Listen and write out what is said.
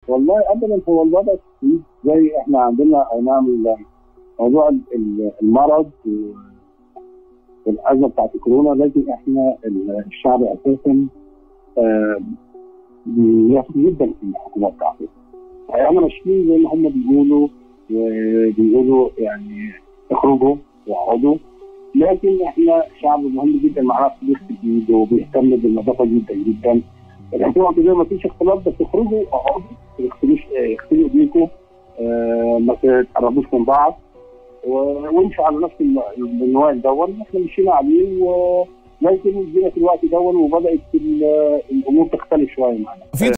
والله ابدا هو الوضع زي احنا عندنا اي نعم موضوع ال- ال- المرض و- والازمه بتاعت كورونا لكن احنا ال- الشعب اساسا آه، بيثق جدا في الحكومه بتاعته. احنا ماشيين زي ما هم بيقولوا وبيقولوا يعني اخرجوا واقعدوا لكن احنا شعب مهم جدا معاه فلوس جديد وبيهتم بالنظافه جدا جدا الحكومه كده ما فيش اختلاط بس اخرجوا اقعدوا ما تغسلوش آه، اغسلوا ايديكم آه، ما تقربوش من بعض و- وامشوا على نفس الم- المنوال دون احنا مشينا عليه و لكن جينا في الوقت دون وبدات ال- الامور تختلف شويه معنا في